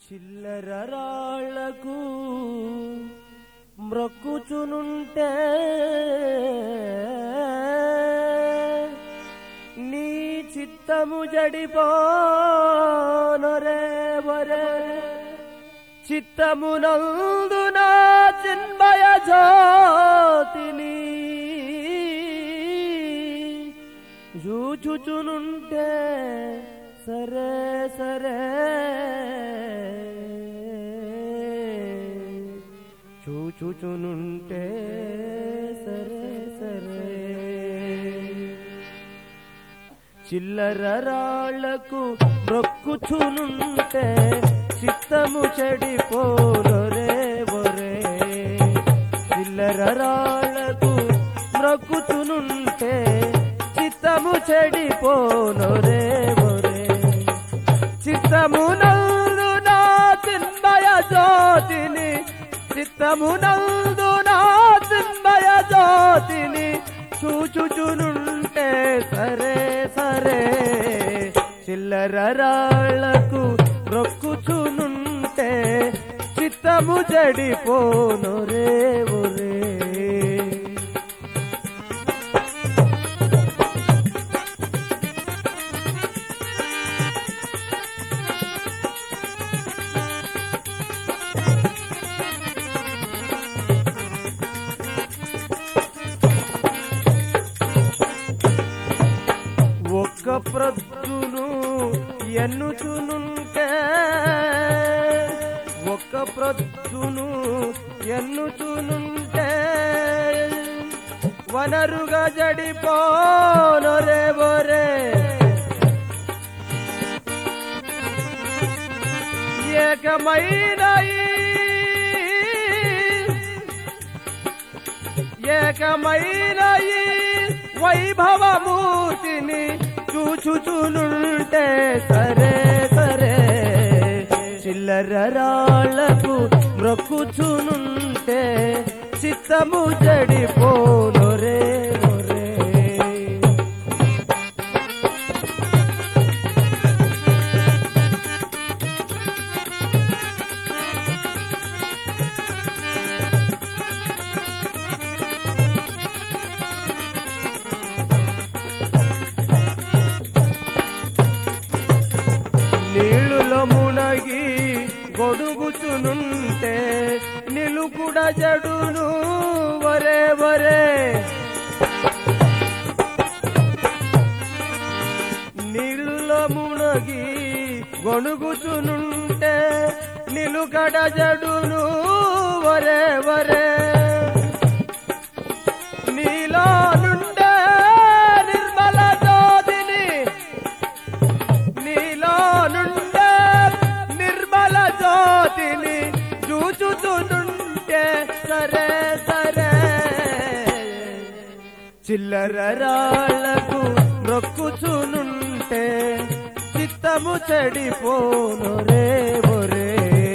చిల్లర రాళ్లకు మ్రొక్కుచునుంటే నీ చిత్తము జడిపోనరే వరే చిత్తమునందున చిన్మయ జ్యోతిని జూచుచునుంటే సరే సరే చూచుచునుంటే సరే సరే చిల్లర రాళ్లకు మొక్కుచునుంటే చిత్తము చెడిపోనరే ఒరే చిల్లర రాళ్లకు మొక్కుచునుంటే చిత్తము చెడిపోనరే ఒరే చిత్తము నందు నా చిన్మయ జ్యోతిని చిత్తము నందు నా చిన్మయ జ్యోతిని చూచుచునుంటే సరే సరే చిల్లర రాళ్లకు రొక్కుచునుంటే చిత్తము జడిపోను రే ఒరే ఒక్క ప్రొద్దును ఎన్నుచునుంటే ఒక్క ప్రొద్దును ఎన్నుచునుంటే వనరుగా జడిపోనొరే బొరే ఏకమైన ఏకమైన ఈ వైభవమూర్తిని చూచుచునుంటే సరే సరే చిల్లర రాళ్లకు మ్రొక్కుచునుంటే చిత్తము జడిపోను రే ఒరే. నీళ్ళులో మునగి గొడుగుచునుంటే నిలుకుడ జడును వరే వరే నీళ్ళులో మునగి గొణుగుచునుంటే నిలుకడ జడును వరే వరే నీలో నుండే నిర్మల జ్యోతిని నీలో నుండే నిర్మల జ్యోతిని చూచుతుంటే సరే సరే చిల్లర రాళ్లకు నొక్కుచునుంటే చిత్తము చెడిపోను రే ఒరే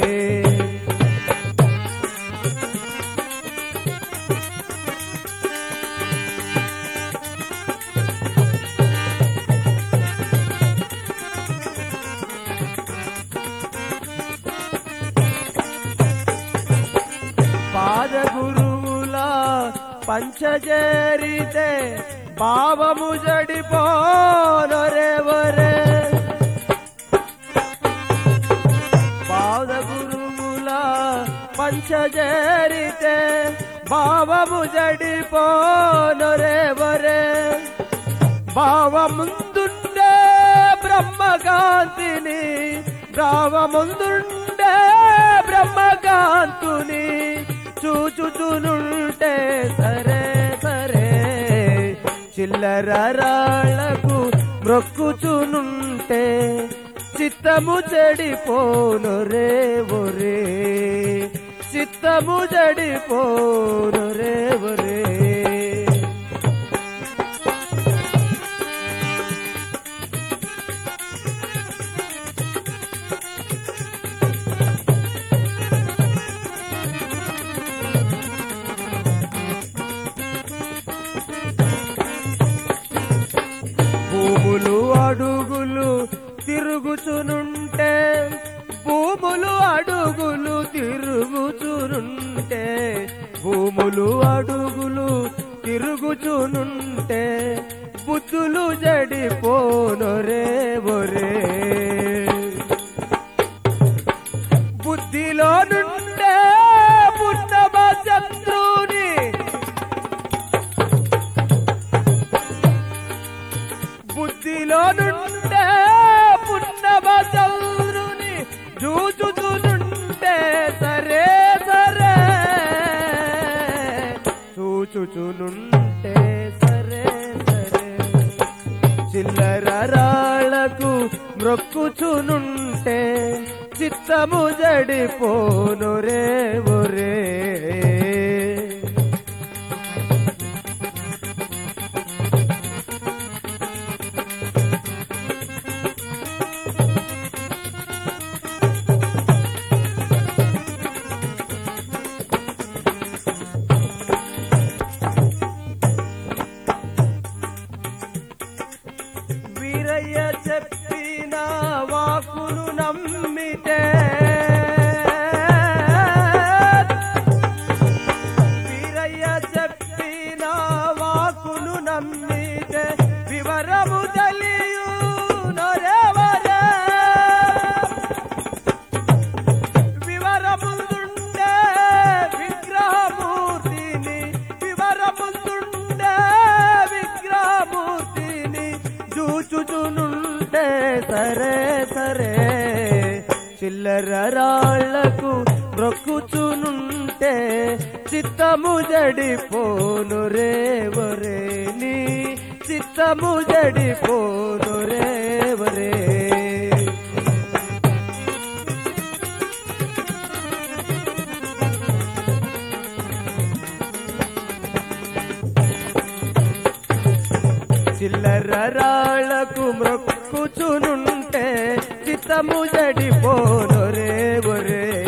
పాద గురువుల పంచజరితే భావము జడిపోనరే వరే పాద గురువుల పంచజరితే భావము జడిపోనరే వరే భావముందుండే బ్రహ్మకాంతిని భావముందుండే బ్రహ్మకాంతుని చూచుచునుంటే సరే సరే చిల్లర రాళ్లకు మ్రొక్కుచునుంటే చిత్తము చెడిపోను రే ఒరే చిత్తము చెడిపోను రే ఒరే భూములు అడుగులు తిరుగుచునుంటే భూములు అడుగులు తిరుగుచునుంటే భూములు అడుగులు తిరుగుచునుంటే బుద్ధులు జడిపోనొరే ఒరే బుద్ధిలో నుండే పుట్టమ శత్రుని బుద్ధిలో నుండే పుట్టమ శత్రుని చూచుచునుంటే సరే సరే చూచుచునుంటే సరే సరే చిల్లర రాళ్లకు మ్రొక్కుచునుంటే చిత్తము జడిపోను రే ఒరే వీరయ్య చెప్పిన వాకును నమ్మితే వీరయ్య చెప్పిన వాకును నమ్మితే వివరము తెలియు నొరెవరే వివరముందుండే విగ్రహమూర్తిని వివరముందుండే విగ్రహమూర్తిని చూచుచునుండే సరే సరే చిల్లర రాళ్లకు మొక్కుచునుంటే చిత్తము జడిపోను రే ఒరే నీ చిత్తము జడిపోను రే ఒరే చిల్లర రాళ్లకు మ్రొక్కుచునుంటే చిత్తము జడిపోను రే ఒరే